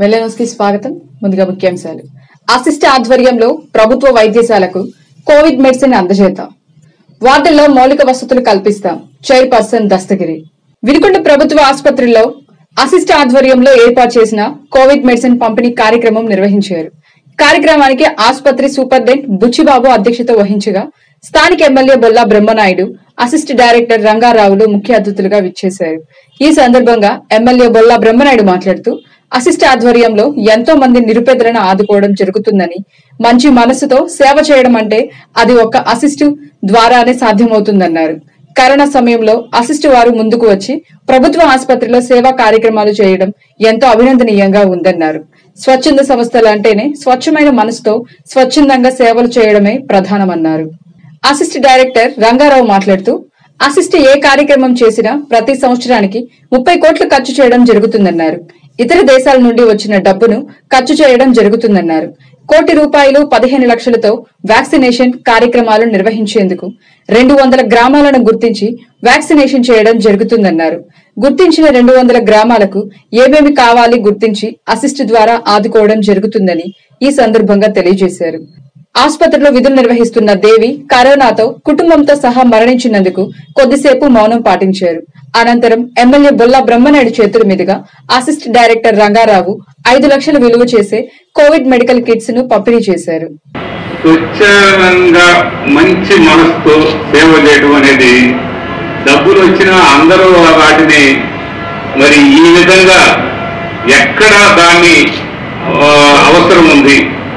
వెల్ల news కి స్వాగతం ముందుగా ముఖ్యాంశాలు అసిస్ట్ ఆధ్వర్యంలో ప్రభుత్వ వైద్యశాలకు కోవిడ్ మెడిసిన్ అందజేద్దాం వార్డుల్లో మౌలిక వసతులు కల్పిస్తాం చైర్పర్సన్ దస్తగిరి వినుకొండ ప్రభుత్వ ఆసుపత్రిలో అసిస్ట్ ఆధ్వర్యంలో ఏర్పాటు చేసిన కోవిడ్ మెడిసిన్ పంపిణీ కార్యక్రమం నిర్వహించారు కార్యక్రమానికి ఆసుపత్రి సూపరింటెండెంట్ బుచ్చిబాబు అధ్యక్షత వహించగా స్థానిక MLA Bolla Brahmanaidu assist director రంగారావులు ముఖ్య అతిథులుగా విచ్చేశారు ఈ సందర్భంగా ఎమ్మెల్యే బొల్లా బ్రహ్మనాయుడు మాట్లాడుతూ అసిస్ట్ ఆధ్వర్యంలో ఎంతో మంది నిరుపేదలను ఆదుకోవడం జరుగుతుందని మంచి మనసుతో సేవ చేయడం అంటే అది ఒక అసిస్ట్ ద్వారానే సాధ్యమవుతుందన్నారు కరోనా సమయంలో అసిస్ట్ వారు ముందుకు వచ్చి ప్రభుత్వ ఆసుపత్రిలో సేవా కార్యక్రమాలు చేయడం ఎంతో అభినందనీయంగా ఉందన్నారు స్వచ్ఛంద సంస్థలు అంటేనే స్వచ్ఛమైన మనసుతో స్వచ్ఛందంగా సేవలు చేయడమే ప్రధానమన్నారు అసిస్ట్ డైరెక్టర్ రంగారావు మాట్లాడుతూ అసిస్ట్ ఏ కార్యక్రమం చేసినా ప్రతి సంవత్సరానికి ముప్పై కోట్లు ఖర్చు చేయడం జరుగుతుందన్నారు ఇతర దేశాల నుండి వచ్చిన డబ్బును ఖర్చు చేయడం జరుగుతుందన్నారు కోటి రూపాయలు పదిహేను లక్షలతో వ్యాక్సినేషన్ కార్యక్రమాలు నిర్వహించేందుకు రెండు వందల గ్రామాలను గుర్తించి వ్యాక్సినేషన్ చేయడం జరుగుతుందన్నారు గుర్తించిన రెండు వందల గ్రామాలకు ఏమేమి కావాలి గుర్తించి అసిస్ట్ ద్వారా ఆదుకోవడం జరుగుతుందని ఈ సందర్భంగా తెలియజేశారు ఆసుపత్రిలో విధులు నిర్వహిస్తున్న దేవి కరోనాతో కుటుంబంతో సహా మరణించినందుకు కొద్దిసేపు మౌనం పాటించారు అనంతరం ఎమ్మెల్యే బొల్లా బ్రహ్మనాయుడు చేతుల మీదుగా అసిస్ట్ డైరెక్టర్ రంగారావు ఐదు లక్షలు విలువ చేసే కోవిడ్ మెడికల్ కిట్స్ ను పంపిణీ చేశారు స్వచ్ఛంగా మంచి మనసుతో సేవ చేయడం అనేది డబ్బులు వచ్చినా అందరూ వాటిని మరి ఈ విధంగా ఎక్కడ దాన్ని ఆ, అవసరం ఉంది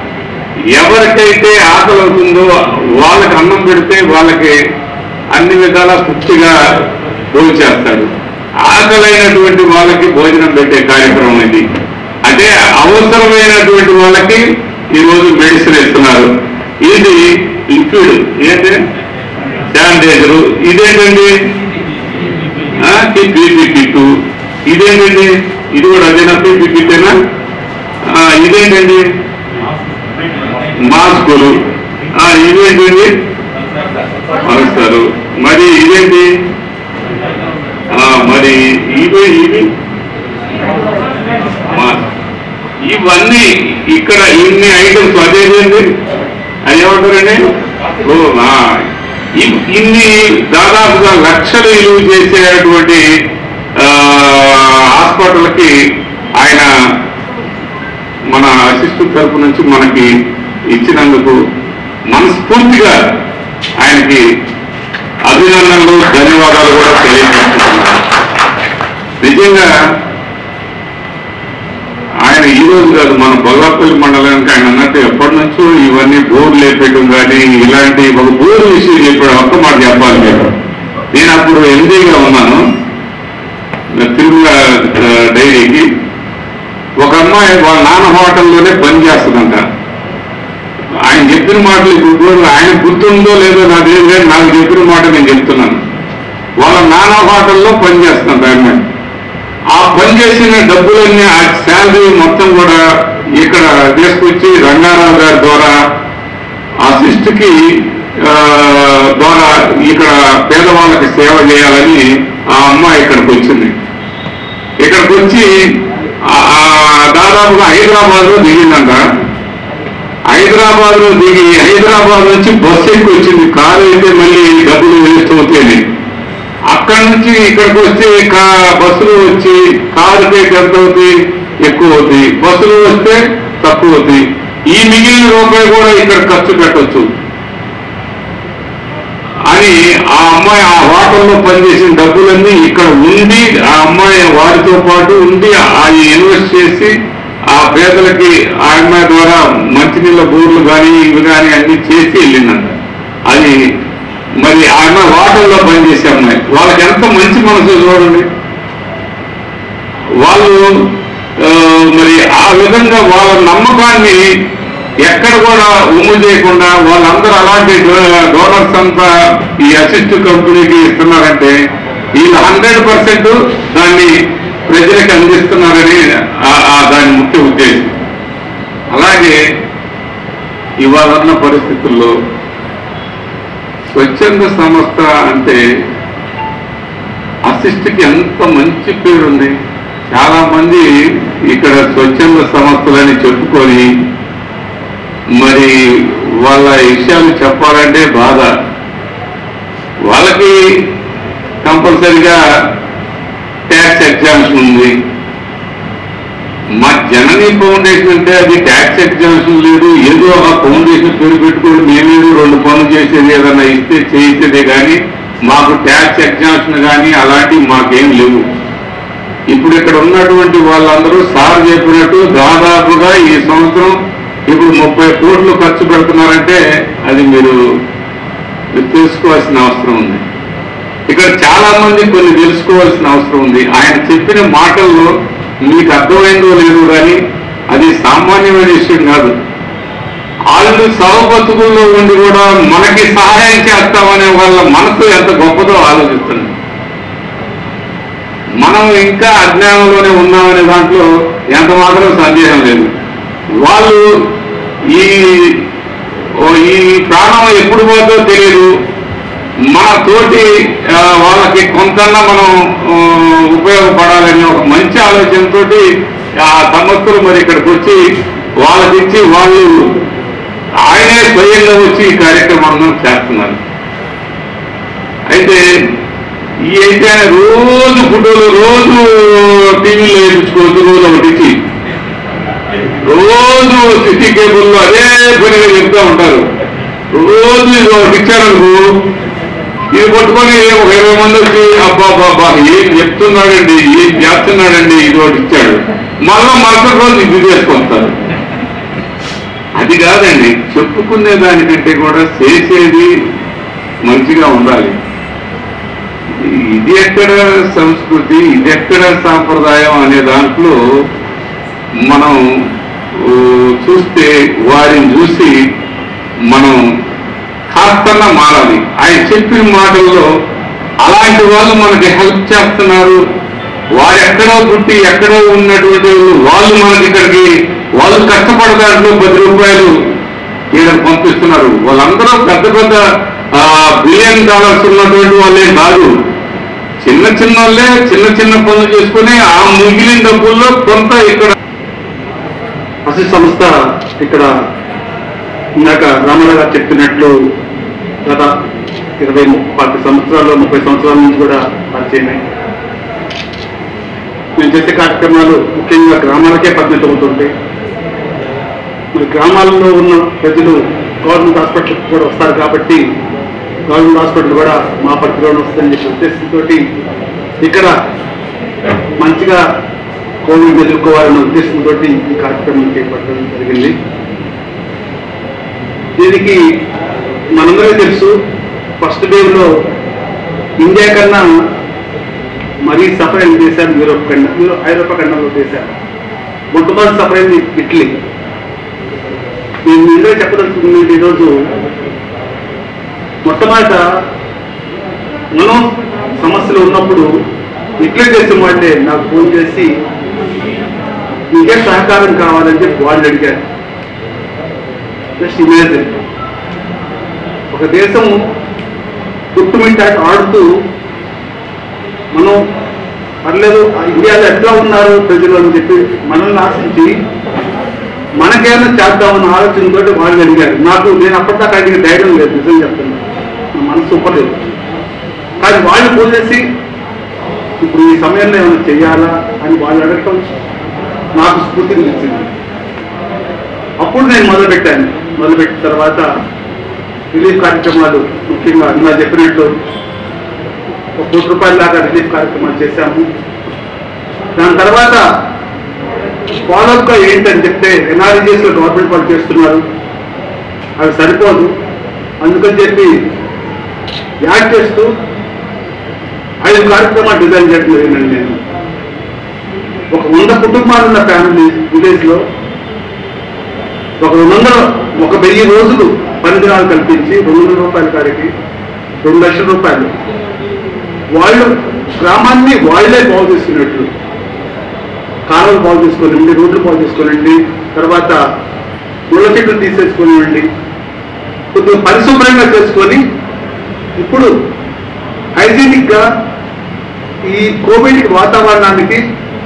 ఎవరికైతే ఆకలి అవుతుందో వాళ్ళకి అన్నం పెడితే వాళ్ళకి అన్ని విధాల తృప్తిగా భోజనం చేస్తాడు ఆకలైనటువంటి వాళ్ళకి భోజనం పెట్టే కార్యక్రమం ఇది అంటే అవసరమైనటువంటి వాళ్ళకి ఈరోజు మెడిసిన్ ఇస్తున్నారు ఇది లిక్విడ్ ఏంటి శానిటైజరు ఇదేంటండి పీపీ కిట్ ఇదేంటండి ఇది కూడా అదేనా పీపీ కిట్టేనా ఆ, ఇదేంటండి మాస్కులు ఆ, ఇదేంటండి మరుస్తారు మరి ఇదేంటి ఆ, మరి ఇవి ఇవి మాస్క్ ఇవన్నీ ఇక్కడ ఇన్ని ఐటమ్స్ అదేంటండి అది ఏమంటారండి ఓ ఆ, ఇ- ఇన్ని దాదాపుగా లక్షలు విలువ చేసేటువంటి ఆ, హాస్పిటల్కి ఆయన మన అసిస్టెంట్ తరపు నుంచి మనకి ఇచ్చినందుకు మనస్ఫూర్తిగా ఆయనకి అభినందనలు ధన్యవాదాలు కూడా తెలియజేస్తున్నాను నిజంగా ఆయన ఈ రోజు కాదు మన బొల్లాపల్లి మండలానికి ఆయన అన్నట్టు ఎప్పటి నుంచో ఇవన్నీ బోర్లు లేపేయడం కానీ ఇలాంటి ఒక బోర్ విషయం చెప్పాడు ఒక్క మాట చెప్పాలి మీరు నేను అప్పుడు ఎండీగా ఉన్నాను తిరుమల ఆ, డైరీకి ఒక అమ్మాయి వాళ్ళ నాన్న హోటల్లోనే పని చేస్తుందంట ఆయన చెప్పిన మాటలు ఇప్పుడు కూడా ఆయన గుర్తుందో లేదో నాకు తెలియదు కానీ నాకు చెప్పిన మాట నేను చెప్తున్నాను వాళ్ళ నాన్న హోటల్లో పని చేస్తుందంట ఆ అమ్మాయి ఆ పని చేసిన డబ్బులన్నీ ఆ శాలరీ మొత్తం కూడా ఇక్కడ తీసుకొచ్చి రంగారావు గారి ద్వారా అసిస్ట్ కి ఆ, ద్వారా ఇక్కడ పేదవాళ్ళకి సేవ చేయాలని ఆ అమ్మాయి ఇక్కడికి వచ్చింది ఇక్కడికి వచ్చి ఆ- ఆ దాదాపుగా హైదరాబాద్ లో దిగిందంట హైదరాబాద్ లో దిగి హైదరాబాద్ నుంచి బస్సు ఎక్కి వచ్చింది కారు అయితే మళ్ళీ డబ్బులు వేస్ట్ అవుతాయి అక్కడి నుంచి ఇక్కడికి వస్తే కా- బస్సులు వచ్చి కారుకి ఎంత అవుతుంది ఎక్కువ అవుతుంది బస్సులు వస్తే తక్కువ అవుతుంది ఈ మిగిలిన రూపాయి కూడా ఇక్కడ ఖర్చు పెట్టొచ్చు అని ఆ అమ్మాయి ఆ హోటల్లో పనిచేసిన డబ్బులన్నీ ఇక్కడ ఉండి ఆ అమ్మాయి వారితో పాటు ఉండి అది ఇన్వెస్ట్ చేసి ఆ పేదలకి ఆ అమ్మాయి ద్వారా మంచినీళ్ళ బోర్లు కానీ ఇవి కానీ అన్ని చేసి వెళ్ళిందంట అది మరి ఆ అమ్మాయి హోటల్లో పనిచేసే అమ్మాయి వాళ్ళకి ఎంత మంచి మనసు చూడండి వాళ్ళు ఆ, మరి ఆ విధంగా వాళ్ళ నమ్మకాన్ని ఎక్కడ కూడా ఉమ్ము చేయకుండా వాళ్ళందరూ అలాంటి డో- డోనర్స్ అంతా ఈ అసిస్ట్ కంపెనీకి ఇస్తున్నారంటే వీళ్ళు హండ్రెడ్ పర్సెంట్ దాన్ని ప్రజలకు అందిస్తున్నారని ఆ- ఆ దాని ముఖ్య ఉద్దేశం అలాగే ఇవాళ ఉన్న పరిస్థితుల్లో స్వచ్ఛంద సంస్థ అంటే అసిస్ట్కి ఎంత మంచి పేరుంది చాలా మంది ఇక్కడ స్వచ్ఛంద సంస్థలని చెప్పుకొని మరి వాళ్ళ విషయాలు చెప్పాలంటే బాధ వాళ్ళకి కంపల్సరిగా ట్యాక్స్ ఎగ్జామ్షన్ ఉంది మా జననీ ఫౌండేషన్ అంటే అది ట్యాక్స్ ఎగ్జామ్షన్ లేదు ఏదో ఒక ఫౌండేషన్ పేరు పెట్టుకొని మేమేదో రెండు పనులు చేసేది ఏదన్నా ఇస్తే చేసేదే కానీ మాకు ట్యాక్స్ ఎగ్జామ్షన్ కానీ అలాంటివి మాకేం లేవు ఇప్పుడు ఇక్కడ ఉన్నటువంటి వాళ్ళందరూ సార్ చెప్పినట్టు దాదాపుగా ఈ సంవత్సరం ఇప్పుడు ముప్పై కోట్లు ఖర్చు పెడుతున్నారంటే అది మీరు మీరు తెలుసుకోవాల్సిన అవసరం ఉంది ఇక్కడ చాలా మంది కొన్ని తెలుసుకోవాల్సిన అవసరం ఉంది ఆయన చెప్పిన మాటల్లో మీకు అర్థమైందో లేదో కానీ అది సామాన్యమైన విషయం కాదు వాళ్ళు సవ బతుకుల్లో ఉండి కూడా మనకి సహాయం చేస్తామనే వాళ్ళ మనసు ఎంత గొప్పదో ఆలోచిస్తుంది మనం ఇంకా అజ్ఞానంలోనే ఉన్నామనే దాంట్లో ఎంత మాత్రం సందేహం లేదు వాళ్ళు ఈ ఓ ఈ ప్రాణం ఎప్పుడు పోతో తెలియదు మన తోటి ఆ, వాళ్ళకి కొంతన్నా మనం ఆ, ఉపయోగపడాలని ఒక మంచి ఆలోచనతోటి ఆ సంస్థలు మరి ఇక్కడికి వచ్చి వాళ్ళకి ఇచ్చి వాళ్ళు ఆయనే స్వయంగా వచ్చి ఈ కార్యక్రమాలను చేస్తున్నారు అయితే ఈ అయితే ఆయన రోజు ఫోటోలు రోజు టీవీలో వేయించుకోవచ్చు రోజు ఒకటి ఇచ్చి రోజు సిటీ కేబుల్లో అదే పనిగా చెప్తా ఉంటారు రోజు ఇది ఒకటి ఇచ్చారనుకో ఇది పట్టుకొని ఒక ఇరవై మంది వచ్చి అబ్బా బాబా ఏం చెప్తున్నాడండి ఏం చేస్తున్నాడండి ఇది ఒకటి ఇచ్చాడు మళ్ళా మరుసటి రోజు ఇది చేసుకొస్తారు అది కాదండి చెప్పుకునే దానికంటే కూడా చేసేది మంచిగా ఉండాలి ఇది ఎక్కడ సంస్కృతి ఇది ఎక్కడ సాంప్రదాయం అనే దాంట్లో మనం ఊ, చూస్తే వారిని చూసి మనం కాస్తన్నా మారాలి ఆయన చెప్పిన మాటల్లో అలాంటి వాళ్ళు మనకి హెల్ప్ చేస్తున్నారు వారు ఎక్కడో పుట్టి ఎక్కడో ఉన్నటువంటి వాళ్ళు వాళ్ళు మనకి ఇక్కడికి వాళ్ళు కష్టపడే దాంట్లో పది రూపాయలు వీళ్ళకి పంపిస్తున్నారు వాళ్ళందరూ పెద్ద పెద్ద బిలియన్ డాలర్స్ ఉన్నటువంటి వాళ్ళే కాదు చిన్న చిన్న వాళ్ళే చిన్న చిన్న పనులు చేసుకుని ఆ మిగిలిన డబ్బుల్లో కొంత ఇక్కడ పశు సంస్థ ఇక్కడ ఇందాక రామారావు గారు చెప్పినట్లు గత ఇరవై పాతి సంవత్సరాలు ముప్పై సంవత్సరాల నుంచి కూడా పరిచయమే మేము చేసే కార్యక్రమాలు ముఖ్యంగా గ్రామాలకే పరిమితం అవుతుంటాయి మరి గ్రామాల్లో ఉన్న ప్రజలు గవర్నమెంట్ హాస్పిటల్కి కూడా వస్తారు కాబట్టి గవర్నమెంట్ హాస్పిటల్ కూడా మా పరిధిలోనే వస్తుందని చెప్పి ఉద్దేశంతో ఇక్కడ మంచిగా కోవిడ్ ఎదుర్కోవాలన్న ఉద్దేశంతో ఈ కార్యక్రమం చేపట్టడం జరిగింది దీనికి మనందరికీ తెలుసు ఫస్ట్ వేవ్ లో ఇండియా కన్నా మరీ సఫర్ అయిన దేశాలు యూరోప్ ఖండం యూరో ఐరోపా ఖండంలో దేశాలు మొట్టమొదటి సఫర్ అయింది ఇటలీ నేను ఇందులో చెప్పదలుచుకున్నది ఈరోజు మొట్టమొదట మనం సమస్యలు ఉన్నప్పుడు ఇట్లే దేశం వాళ్ళే నాకు ఫోన్ చేసి మీకే సహకారం కావాలని చెప్పి వాళ్ళు అడిగారు జస్ట్ ఇమేజిన్ ఒక దేశం గుట్టుమిట్టాట ఆడుతూ మనం పర్లేదు ఆ ఇండియాలో ఎట్లా ఉన్నారు ప్రజలు అని చెప్పి మనల్ని ఆశించి మనకేమైనా చేద్దామన్న ఆలోచనతో వాళ్ళు అడిగారు నాకు నేను అప్పటిదాకా అడిగిన ధైర్యం లేదు నిజం చెప్తున్నా నా మనసు ఒప్పలేదు కానీ వాళ్ళు ఫోన్ చేసి ఇప్పుడు ఈ సమయంలో ఏమైనా చెయ్యాలా అని వాళ్ళు అడగటం నాకు స్ఫూర్తిని ఇచ్చింది అప్పుడు నేను మొదలుపెట్టాను మొదలుపెట్టిన తర్వాత రిలీఫ్ కార్యక్రమాలు ముఖ్యంగా అన్నా చెప్పినట్లు ఒక కోటి రూపాయల దాకా రిలీఫ్ కార్యక్రమాలు చేశాము దాని తర్వాత ఫాలోఅప్ గా ఏంటని చెప్తే ఎన్ఆర్జీఎస్ లో గవర్నమెంట్ వాళ్ళు చేస్తున్నారు అవి సరిపోదు అందుకని చెప్పి యాడ్ చేస్తూ ఐదు కార్యక్రమాలు డిజైన్ చేయడం జరిగిందండి నేను ఒక వంద కుటుంబాలు ఉన్న ఫ్యామిలీ విలేజ్ లో ఒక రెండు వందల ఒక వెయ్యి రోజులు పని దినాలు కల్పించి రెండు వందల రూపాయల కాడికి రెండు లక్షల రూపాయలు వాళ్ళు గ్రామాన్ని వాళ్ళే బాగు చేసుకున్నట్లు కాలువలు బాగు చేసుకోనండి రోడ్లు బాగు చేసుకోనండి తర్వాత ముళ్ళ చెట్లు తీసేసుకోనివ్వండి కొద్దిగా పరిశుభ్రంగా చేసుకొని ఇప్పుడు హైజీనిక్ గా ఈ కోవిడ్ వాతావరణానికి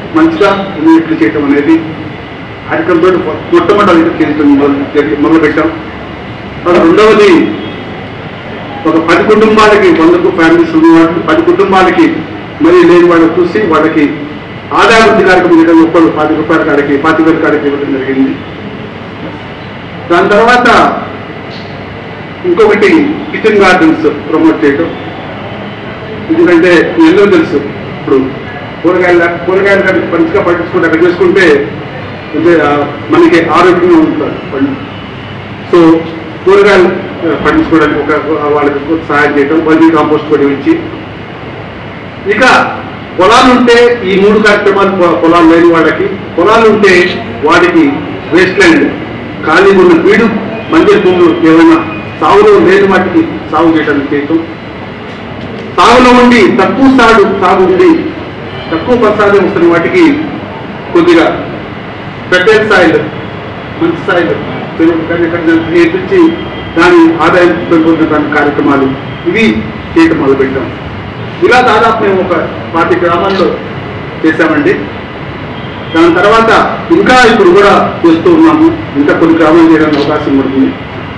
మంచిగా ఇన్వెస్ట్లు చేయటం అనేది కార్యక్రమంతో మొట్టమొదటి చేయటం మొదలు మొదలు పెట్టాం తర్వాత రెండవది ఒక పది కుటుంబాలకి వందకు ఫ్యామిలీస్ ఉన్న వాళ్ళకి పది కుటుంబాలకి మరీ లేని వాళ్ళకి చూసి వాళ్ళకి ఆదాయ వృద్ధి కార్యక్రమం చేయడం ఒక్కళ్ళు పది రూపాయల కాడికి పాతి వేల కాడికి ఇవ్వడం జరిగింది దాని తర్వాత ఇంకొకటి కిచెన్ గార్డెన్స్ ప్రమోట్ చేయటం ఎందుకంటే ఎన్నో తెలుసు ఇప్పుడు కూరగాయల కూరగాయలు కానీ మంచిగా పండించుకుంటే అక్కడ చేసుకుంటే అంటే, ఆ, మనకి ఆరోగ్యంగా ఉంటుంది పండు సో కూరగాయలు ఆ, పండించుకోవడానికి ఒక వాళ్ళకి కొంత సహాయం చేయటం వర్మీ కాంపోస్ట్ కూడా ఇచ్చి ఇక పొలాలు ఉంటే ఈ మూడు కార్యక్రమాలు పొ- పొలాలు లేని వాళ్ళకి పొలాలు ఉంటే వాటికి వేస్ట్ ల్యాండ్ ఖాళీగా ఉన్న బీడు మంజూరు భూములు ఏమైనా సాగులో లేని వాటికి సాగు చేయడానికి చేయటం సాగులో ఉండి తక్కువ సాగు సాగు ఉండి తక్కువ ప్రసాదం వస్తున్న వాటికి కొద్దిగా ఫెర్టైల్ సాయిల్ మంచి సాయిల్ నేర్పించి దాని ఆదాయం పెంపొందడానికి కార్యక్రమాలు ఇవి చేయటం మొదలుపెట్టాం ఇలా దాదాపు మేము ఒక పాతి గ్రామాల్లో చేశామండి దాని తర్వాత ఇంకా ఇప్పుడు కూడా చేస్తూ ఉన్నాము ఇంకా కొన్ని గ్రామాలు చేయడానికి అవకాశం ఉంటుంది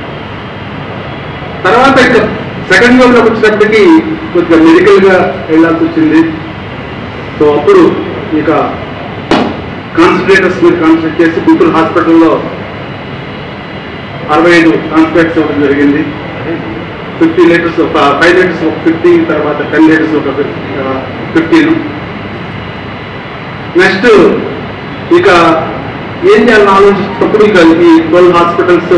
తర్వాత ఇక సెకండ్ వేవ్ లోకి వచ్చినప్పటికీ కొద్దిగా మెడికల్ గా వెళ్ళాల్సి వచ్చింది సో అప్పుడు ఇక కాన్సన్ట్రేటర్స్ మీద కాన్సన్ట్రేట్ చేసి గుంటూరు హాస్పిటల్లో అరవై ఐదు కాన్సన్ట్రేట్స్ ఇవ్వడం జరిగింది ఫిఫ్టీ లీటర్స్ ఒక ఫైవ్ లీటర్స్ ఒక ఫిఫ్టీ తర్వాత టెన్ లీటర్స్ ఒక ఫిఫ్టీన్ నెక్స్ట్ ఇక ఏం చేయాలని ఆలోచిస్తున్నప్పుడు ఇక ఈ ట్వెల్వ్ హాస్పిటల్స్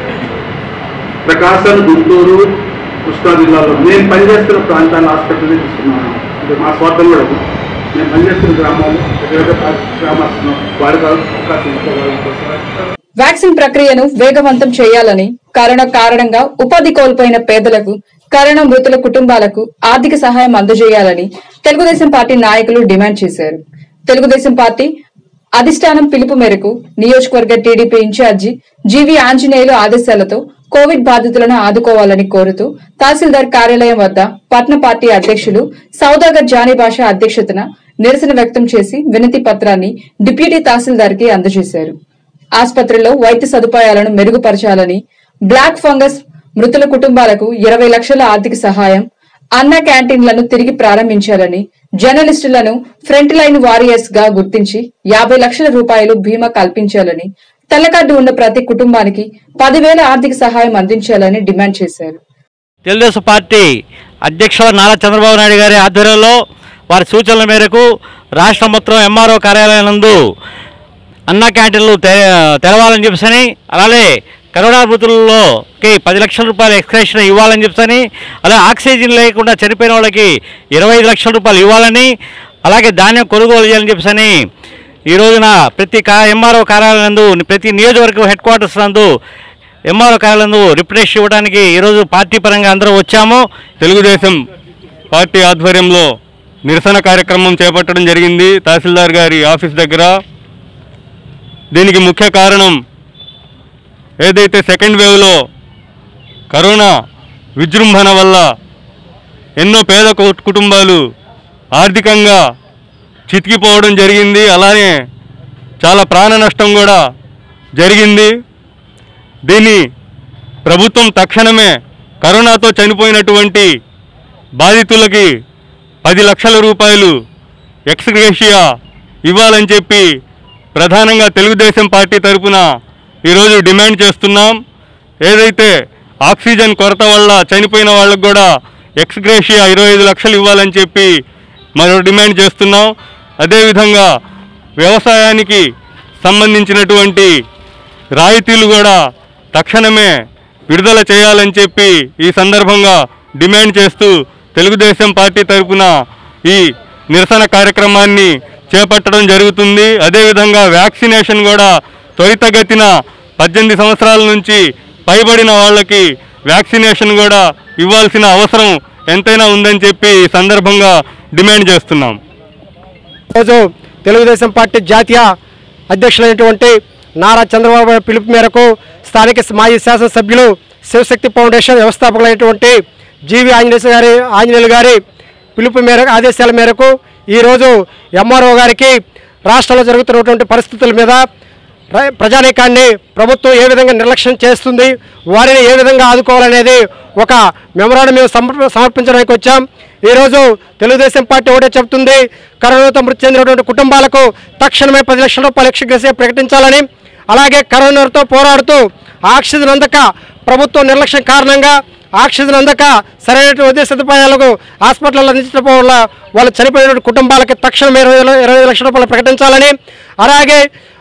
ప్రకాశం గుంటూరు కృష్ణా జిల్లాలో నేను పనిచేస్తున్న ప్రాంతాల హాస్పిటల్ తీసుకున్నాను ఇది మా స్వార్థం కూడా ఉంది. నేను పనిచేస్తున్న గ్రామాలు గ్రామాలు వారికి అవకాశం ఇచ్చేవాళ్ళ కోసం వ్యాక్సిన్ ప్రక్రియను వేగవంతం చేయాలని కరోనా కారణంగా ఉపాధి కోల్పోయిన పేదలకు కరోనా మృతుల కుటుంబాలకు ఆర్థిక సహాయం అందజేయాలని తెలుగుదేశం పార్టీ నాయకులు డిమాండ్ చేశారు తెలుగుదేశం పార్టీ అధిష్టానం పిలుపు మేరకు నియోజకవర్గ టీడీపీ ఇన్ఛార్జి జీవి ఆంజనేయులు ఆదేశాలతో కోవిడ్ బాధితులను ఆదుకోవాలని కోరుతూ తహసీల్దార్ కార్యాలయం వద్ద పట్న పార్టీ అధ్యక్షులు సౌదాగర్ జానీ భాష అధ్యక్షతన నిరసన వ్యక్తం చేసి వినతి పత్రాన్ని డిప్యూటీ తహసీల్దార్ కి అందజేశారు ఆసుపత్రిలో వైద్య సదుపాయాలను మెరుగుపరచాలని బ్లాక్ ఫంగస్ మృతుల కుటుంబాలకు ఇరవై లక్షల ఆర్థిక సహాయం అన్న క్యాంటీన్లను తిరిగి ప్రారంభించాలని జర్నలిస్టులను ఫ్రంట్ లైన్ వారియర్స్ గా గుర్తించి యాభై లక్షల రూపాయలు బీమా కల్పించాలని తెల్లకార్డు ఉన్న ప్రతి కుటుంబానికి పదివేల ఆర్థిక సహాయం అందించాలని డిమాండ్ చేశారు తెలుగుదేశం పార్టీ అధ్యక్షుడు నారా చంద్రబాబు నాయుడు గారి ఆధ్వర్యంలో వారి సూచనల మేరకు రాష్ట్ర మొత్తం ఎంఆర్ఓ కార్యాలయం నందు అన్న క్యాంటీన్లు తె- తెరవాలని చెప్పని అలాగే కరోనా మృతులలోకి పది లక్షల రూపాయల ఎక్స్క్రేషన్ ఇవ్వాలని చెప్పని అలాగే ఆక్సిజన్ లేకుండా చనిపోయిన వాళ్ళకి ఇరవై ఐదు లక్షల రూపాయలు ఇవ్వాలని అలాగే ధాన్యం కొనుగోలు చేయాలని చెప్పని ఈ రోజున ప్రతి కా ఎంఆర్ఓ కార్యాలయం నందు ప్రతి నియోజకవర్గం హెడ్ క్వార్టర్స్ నందు ఎంఆర్ఓ కార్యాలయంలో రిప్రజెంటేషన్ ఇవ్వడానికి ఈరోజు పార్టీ పరంగా అందరూ వచ్చాము తెలుగుదేశం పార్టీ ఆధ్వర్యంలో నిరసన కార్యక్రమం చేపట్టడం జరిగింది తహసీల్దార్ గారి ఆఫీస్ దగ్గర దీనికి ముఖ్య కారణం ఏదైతే సెకండ్ వేవ్లో కరోనా విజృంభణ వల్ల ఎన్నో పేద కు- కుటుంబాలు ఆర్థికంగా చితికిపోవడం జరిగింది అలానే చాలా ప్రాణ నష్టం కూడా జరిగింది దీన్ని ప్రభుత్వం తక్షణమే కరోనాతో చనిపోయినటువంటి బాధితులకి పది లక్షల రూపాయలు ఎక్స్గ్రేషియా ఇవ్వాలని చెప్పి ప్రధానంగా తెలుగుదేశం పార్టీ తరపున ఈరోజు డిమాండ్ చేస్తున్నాం ఏదైతే ఆక్సిజన్ కొరత వల్ల చనిపోయిన వాళ్ళకు కూడా ఎక్స్గ్రేషియా ఇరవై ఐదు లక్షలు ఇవ్వాలని చెప్పి మరో డిమాండ్ చేస్తున్నాం అదేవిధంగా వ్యవసాయానికి సంబంధించినటువంటి రాయితీలు కూడా తక్షణమే విడుదల చేయాలని చెప్పి ఈ సందర్భంగా డిమాండ్ చేస్తూ తెలుగుదేశం పార్టీ తరపున ఈ నిరసన కార్యక్రమాన్ని చేపట్టడం జరుగుతుంది అదేవిధంగా వ్యాక్సినేషన్ కూడా త్వరితగతిన పద్దెనిమిది సంవత్సరాల నుంచి పైబడిన వాళ్ళకి వ్యాక్సినేషన్ కూడా ఇవ్వాల్సిన అవసరం ఎంతైనా ఉందని చెప్పి ఈ సందర్భంగా డిమాండ్ చేస్తున్నాం ఈరోజు తెలుగుదేశం పార్టీ జాతీయ అధ్యక్షులైనటువంటి నారా చంద్రబాబు నాయుడు పిలుపు మేరకు స్థానిక మాజీ శాసనసభ్యులు శివశక్తి ఫౌండేషన్ వ్యవస్థాపకులైనటువంటి జీవి ఆంజనేయ గారి ఆంజనేయులు గారి పిలుపు మేరకు ఆదేశాల మేరకు ఈరోజు ఎంఆర్ఓ గారికి రాష్ట్రంలో జరుగుతున్నటువంటి పరిస్థితుల మీద ప్ర- ప్రజానీకాన్ని ప్రభుత్వం ఏ విధంగా నిర్లక్ష్యం చేస్తుంది వారిని ఏ విధంగా ఆదుకోవాలనేది ఒక మెమరాండం మేము సమర్ప సమర్పించడానికి వచ్చాం ఈరోజు తెలుగుదేశం పార్టీ ఒకటే చెప్తుంది కరోనాతో మృతి చెందినటువంటి కుటుంబాలకు తక్షణమే పది లక్షల రూపాయలు ఎక్స్గ్రెస్ ప్రకటించాలని అలాగే కరోనాతో పోరాడుతూ ఆక్సిజన్ అందక ప్రభుత్వం నిర్లక్ష్యం కారణంగా ఆక్సిజన్ అందక సరైన వైద్య సదుపాయాలకు హాస్పిటల్లో అందించడం వల్ల వాళ్ళు చనిపోయిన కుటుంబాలకి తక్షణమే ఇరవై ఇరవై లక్షల రూపాయలు ప్రకటించాలని అలాగే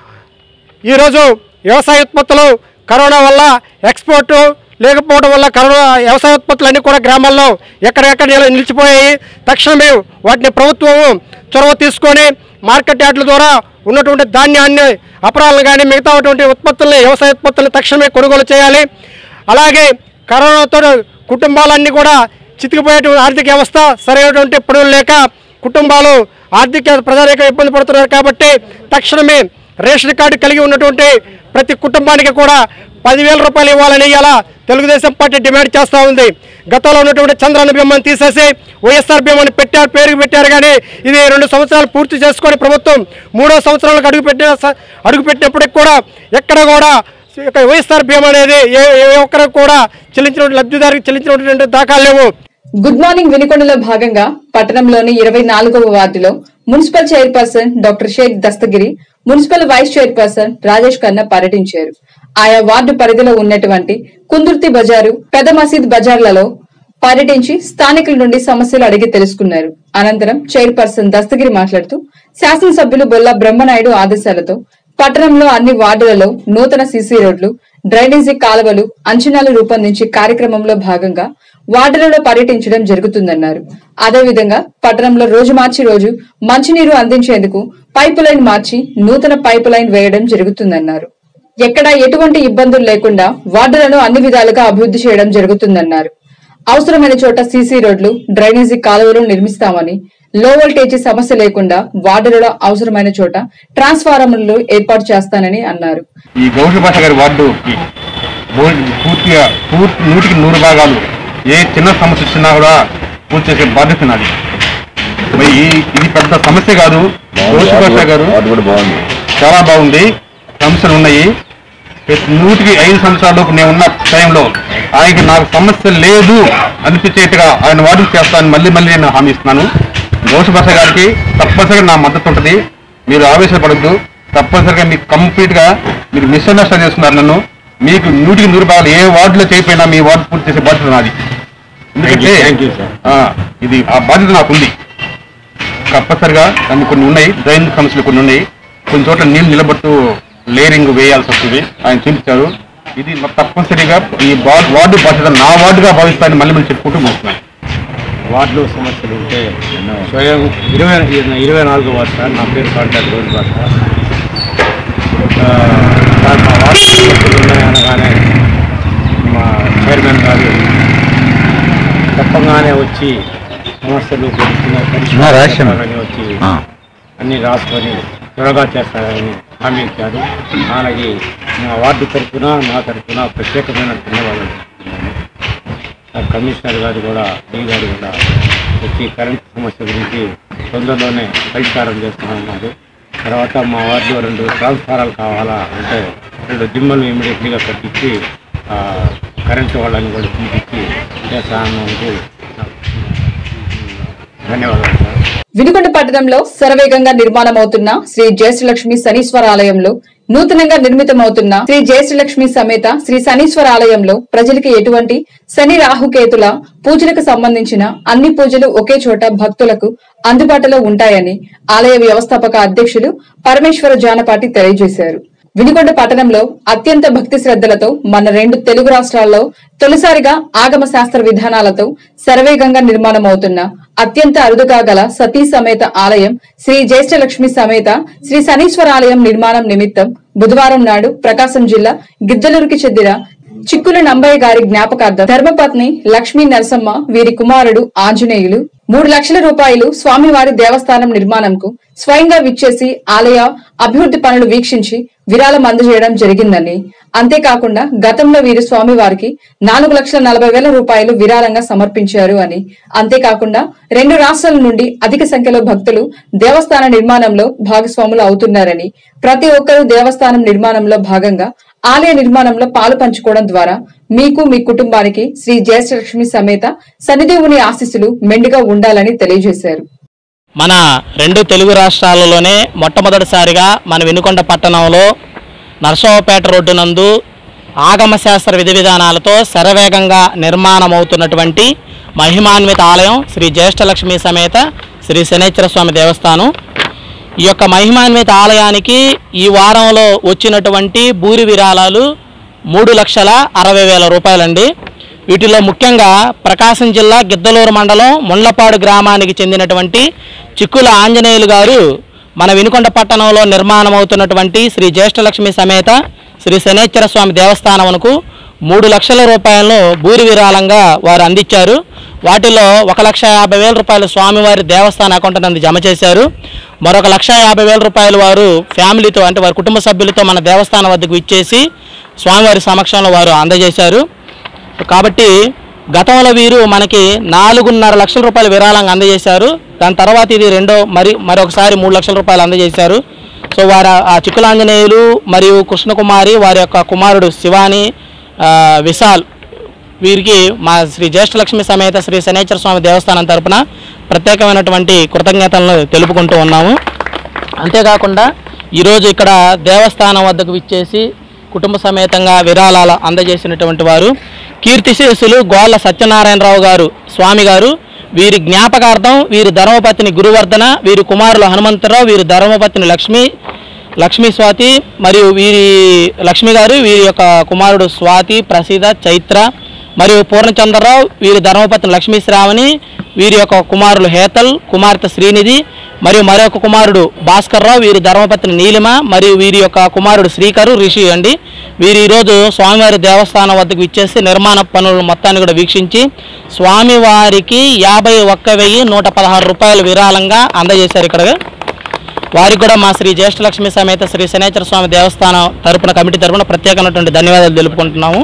ఈరోజు వ్యవసాయ ఉత్పత్తులు కరోనా వల్ల ఎక్స్పోర్టు లేకపోవడం వల్ల కరోనా వ్యవసాయ ఉత్పత్తులు అన్నీ కూడా గ్రామాల్లో ఎక్కడెక్కడ నిల- నిలిచిపోయాయి తక్షణమే వాటిని ప్రభుత్వం చొరవ తీసుకొని మార్కెట్ యార్డుల ద్వారా ఉన్నటువంటి ధాన్యాన్ని అపరాలను కానీ మిగతాటువంటి ఉత్పత్తుల్ని వ్యవసాయ ఉత్పత్తులను తక్షణమే కొనుగోలు చేయాలి అలాగే కరోనాతో కుటుంబాలన్నీ కూడా చితికిపోయేటువంటి ఆర్థిక వ్యవస్థ సరైనటువంటి పనులు లేక కుటుంబాలు ఆర్థిక ప్రధానిక ఇబ్బంది పడుతున్నారు కాబట్టి తక్షణమే రేషన్ కార్డు కలిగి ఉన్నటువంటి ప్రతి కుటుంబానికి కూడా పదివేల రూపాయలు ఇవ్వాలని ఇలా తెలుగుదేశం పార్టీ డిమాండ్ చేస్తూ ఉంది గతంలో ఉన్నటువంటి చంద్రన్న బీమాని తీసేసి వైఎస్ఆర్ బీమాని పెట్టారు పేరుకు పెట్టారు కానీ ఇది రెండు సంవత్సరాలు పూర్తి చేసుకొని ప్రభుత్వం మూడో సంవత్సరాలకు అడుగు పెట్టిన స- అడుగు పెట్టినప్పటికి కూడా ఎక్కడ కూడా ఇక వైఎస్ఆర్ బీమా అనేది ఏ ఏ ఒక్కరికి కూడా చెల్లించిన లబ్ధిదారికి చెల్లించినటువంటి దాఖలు లేవు గుడ్ మార్నింగ్ వినుకొండలో భాగంగా పట్టణంలోని ఇరవై నాలుగవ వార్డులో municipal chairperson doctor Sheikh Dastagiri municipal vice chairperson Rajesh Khanna పర్యటించారు ఆయా వార్డు పరిధిలో ఉన్నటువంటి కుందుర్తి బజారు పెద్ద మసీద్ బజార్లలో పర్యటించి స్థానికుల నుండి సమస్యలు అడిగి తెలుసుకున్నారు అనంతరం చైర్పర్సన్ దస్తగిరి మాట్లాడుతూ శాసనసభ్యులు బొల్లా బ్రహ్మనాయుడు ఆదేశాలతో పట్టణంలో అన్ని వార్డులలో నూతన సీసీ రోడ్లు డ్రైనేజీ కాలువలు అంచనాలు రూపొందించి కార్యక్రమంలో భాగంగా వార్డులలో పర్యటించడం జరుగుతుందన్నారు అదేవిధంగా పట్టణంలో రోజు మార్చి రోజు మంచినీరు అందించేందుకు పైపు లైన్ మార్చి నూతన పైపు లైన్ వేయడం జరుగుతుందన్నారు ఎక్కడా ఎటువంటి ఇబ్బందులు లేకుండా వార్డులను అన్ని విధాలుగా అభివృద్ధి చేయడం జరుగుతుందన్నారు అవసరమైన చోట సీసీ రోడ్లు డ్రైనేజీ కాలువలు నిర్మిస్తామని లో వోల్టేజీ సమస్య లేకుండా వార్డులలో అవసరమైన చోట ట్రాన్స్ఫార్మర్లు ఏర్పాటు చేస్తానని అన్నారు ఈ గౌరీ భాష గారి వార్డుకి బోల్- పూర్తిగా పూర్తి నూటికి నూరు భాగాలు ఏ చిన్న సమస్య వచ్చినా కూడా పూర్తి చేసే బాధ్యత నాది మరి ఈ- ఇది పెద్ద సమస్య కాదు గౌరీ భాష గారు చాలా బాగుంది సమస్యలు ఉన్నాయి ప్రతి నూటికి ఐదు సంవత్సరాలలోపు నేను ఉన్న టైంలో ఆయనకి నాకు సమస్య లేదు అనిపించేట్టుగా ఆయన వార్డుకు చేస్తానని మళ్ళీ మళ్ళీ నేను హామీ ఇస్తున్నాను గౌరీ భాష గారికి తప్పనిసరిగా నా మద్దతు ఉంటుంది మీరు ఆవేశపడద్దు తప్పనిసరిగా మీకు కంప్లీట్ గా మీరు మిస్అండర్స్టాండ్ చేస్తున్నారు నన్ను మీకు నూటికి నూరు భాగాలు ఏ వార్డులో చేయకపోయినా మీ వార్డు పూర్తి చేసే బాధ్యత నాది ఎందుకంటే ఆ, ఇది ఆ బాధ్యత నాకు ఉంది తప్పనిసరిగా దాన్ని కొన్ని ఉన్నాయి డ్రైన్ సమస్యలు కొన్ని ఉన్నాయి కొన్ని చోట్ల నీళ్ళు నిలబడుతూ లేరింగ్ వేయాల్సి వస్తుంది ఆయన చూపించారు ఇది తప్పనిసరిగా ఈ వార్డు వార్డు బాధ్యత నా వార్డుగా భావిస్తానని మళ్ళీ మళ్ళీ చెప్పుకుంటూ పోతున్నాను వార్డులో సమస్యలు ఉంటే స్వయం ఇరవై ఇరవై నాలుగు వార్డు సార్ నా పేరు కాంటాక్ట్ రోజు భాష ఆ, సార్ మా వార్డు సమస్యలు ఉన్నాయనగానే మా చైర్మన్ గారు తప్పగానే వచ్చి సమస్యలు నా రాశాను. పరిష్కారాలని వచ్చి అన్ని రాసుకొని త్వరగా చేస్తారని హామీ ఇచ్చారు అలాగే మా వార్డు తరఫున నా తరఫున ప్రత్యేకమైన ధన్యవాదాలు చెప్తున్నాను ఆ కమిషనర్ గారు కూడా డీ గారు కూడా వచ్చి కరెంట్ సమస్య గురించి తొందరలోనే పరిష్కారం చేస్తామన్నారు తర్వాత మా వార్డులో రెండు ట్రాన్స్ఫారాలు కావాలా అంటే రెండు దిమ్మలు ఇమీడియట్లీగా కట్టించి ఆ, కరెంటు వాళ్ళని కూడా పిలిపించి చేస్తానందుకు ధన్యవాదాలు సార్ వినుకొండ పట్టణంలో శరవేగంగా నిర్మాణమవుతున్న శ్రీ జయశ్రీలక్ష్మి శనీశ్వర ఆలయంలో నూతనంగా నిర్మితమవుతున్న శ్రీ జయశ్రీలక్ష్మి సమేత శ్రీ శనీశ్వర ఆలయంలో ప్రజలకి ఎటువంటి శని రాహుకేతుల పూజలకు సంబంధించిన అన్ని పూజలు ఒకే చోట భక్తులకు అందుబాటులో ఉంటాయని ఆలయ వ్యవస్థాపక అధ్యక్షులు పరమేశ్వర జానపాటి తెలియజేశారు వినుకొండ పట్టణంలో అత్యంత భక్తి శ్రద్ధలతో మన రెండు తెలుగు రాష్ట్రాల్లో తొలిసారిగా ఆగమ శాస్త్ర విధానాలతో శరవేగంగా నిర్మాణమవుతున్న అత్యంత అరుదుగా గల సతీ సమేత ఆలయం శ్రీ జ్యేష్ఠలక్ష్మి సమేత శ్రీ శనీశ్వర ఆలయం నిర్మాణం నిమిత్తం బుధవారం నాడు ప్రకాశం జిల్లా గిద్దలూరుకి చెందిన చిక్కుల నంబయ్య గారి జ్ఞాపకార్థం ధర్మపత్ని లక్ష్మీ నరసమ్మ వీరి కుమారుడు ఆంజనేయులు మూడు లక్షల రూపాయలు స్వామివారి దేవస్థానం నిర్మాణంకు స్వయంగా విచ్చేసి ఆలయ అభివృద్ధి పనులు వీక్షించి విరాళం అందజేయడం జరిగిందని అంతేకాకుండా గతంలో వీరు స్వామివారికి నాలుగు లక్షల నలభై వేల రూపాయలు విరాళంగా సమర్పించారు అని అంతేకాకుండా రెండు రాష్ట్రాల నుండి అధిక సంఖ్యలో భక్తులు దేవస్థాన నిర్మాణంలో భాగస్వాములు అవుతున్నారని ప్రతి ఒక్కరూ దేవస్థానం నిర్మాణంలో భాగంగా ఆలయ నిర్మాణంలో పాలు పంచుకోవడం ద్వారా మీకు మీ కుటుంబానికి శ్రీ జ్యేష్ఠలక్ష్మి సమేత శనిదేవుని ఆశీస్సులు మెండుగా ఉండాలని తెలియజేశారు మన రెండు తెలుగు రాష్ట్రాలలోనే మొట్టమొదటిసారిగా మన వినుకొండ పట్టణంలో నరసరావుపేట రోడ్డు నందు ఆగమశాస్త్ర విధి విధానాలతో శరవేగంగా నిర్మాణమవుతున్నటువంటి మహిమాన్విత ఆలయం శ్రీ జ్యేష్ఠలక్ష్మి సమేత శ్రీ శనేశ్వర స్వామి దేవస్థానం ఈ యొక్క మహిమాన్విత ఆలయానికి ఈ వారంలో వచ్చినటువంటి భూరి విరాళాలు మూడు లక్షల అరవై వేల రూపాయలండి వీటిలో ముఖ్యంగా ప్రకాశం జిల్లా గిద్దలూరు మండలం ముండ్లపాడు గ్రామానికి చెందినటువంటి చిక్కుల ఆంజనేయులు గారు మన వినుకొండ పట్టణంలో నిర్మాణం అవుతున్నటువంటి శ్రీ జ్యేష్ఠలక్ష్మి సమేత శ్రీ శనేశ్వర స్వామి దేవస్థానమునకు మూడు లక్షల రూపాయలను భూరి విరాళంగా వారు అందించారు వాటిలో ఒక లక్ష యాభై వేల రూపాయలు స్వామివారి దేవస్థాన అకౌంట్ నందు జమ చేశారు మరొక లక్ష యాభై వేల రూపాయలు వారు ఫ్యామిలీతో అంటే వారి కుటుంబ సభ్యులతో మన దేవస్థానం వద్దకు ఇచ్చేసి స్వామివారి సమక్షంలో వారు అందజేశారు కాబట్టి గతంలో వీరు మనకి నాలుగున్నర లక్షల రూపాయలు విరాళంగా అందజేశారు దాని తర్వాత ఇది రెండో మరి మరొకసారి మూడు లక్షల రూపాయలు అందజేశారు సో వారు ఆ- ఆ చిక్కులాంజనేయులు మరియు కృష్ణకుమారి వారి యొక్క కుమారుడు శివాని ఆ, విశాల్ వీరికి మా శ్రీ జ్యేష్ఠలక్ష్మి సమేత శ్రీ శనేశ్వర స్వామి దేవస్థానం తరపున ప్రత్యేకమైనటువంటి కృతజ్ఞతలను తెలుపుకుంటూ ఉన్నాము అంతేకాకుండా ఈరోజు ఇక్కడ దేవస్థానం వద్దకు విచ్చేసి కుటుంబ సమేతంగా విరాళాలు అందజేసినటువంటి వారు కీర్తిశేషులు గోళ్ళ సత్యనారాయణరావు గారు స్వామి గారు వీరి జ్ఞాపకార్థం వీరి ధర్మపత్ని గురువర్ధన వీరి కుమారులు హనుమంతరావు వీరి ధర్మపత్ని లక్ష్మి లక్ష్మీ స్వాతి మరియు వీరి లక్ష్మి గారు వీరి యొక్క కుమారుడు స్వాతి ప్రసీద చైత్ర మరియు పూర్ణచంద్రరావు వీరి ధర్మపత్ని లక్ష్మీ శ్రావణి వీరి యొక్క కుమారులు హేతల్ కుమార్తె శ్రీనిధి మరియు మరొక కుమారుడు భాస్కర్రావు వీరి ధర్మపత్ని నీలిమ మరియు వీరి యొక్క కుమారుడు శ్రీకరు రిషి అండి వీరు ఈరోజు స్వామివారి దేవస్థానం వద్దకు ఇచ్చేసి నిర్మాణ పనులు మొత్తాన్ని కూడా వీక్షించి స్వామివారికి యాభై ఒక్క వెయ్యి నూట పదహారు రూపాయలు విరాళంగా అందజేశారు ఇక్కడ వారికి కూడా మా శ్రీ జ్యేష్ఠలక్ష్మి సమేత శ్రీ శనేశ్వర స్వామి దేవస్థానం తరపున కమిటీ తరపున ప్రత్యేకమైనటువంటి ధన్యవాదాలు తెలుపుకుంటున్నాము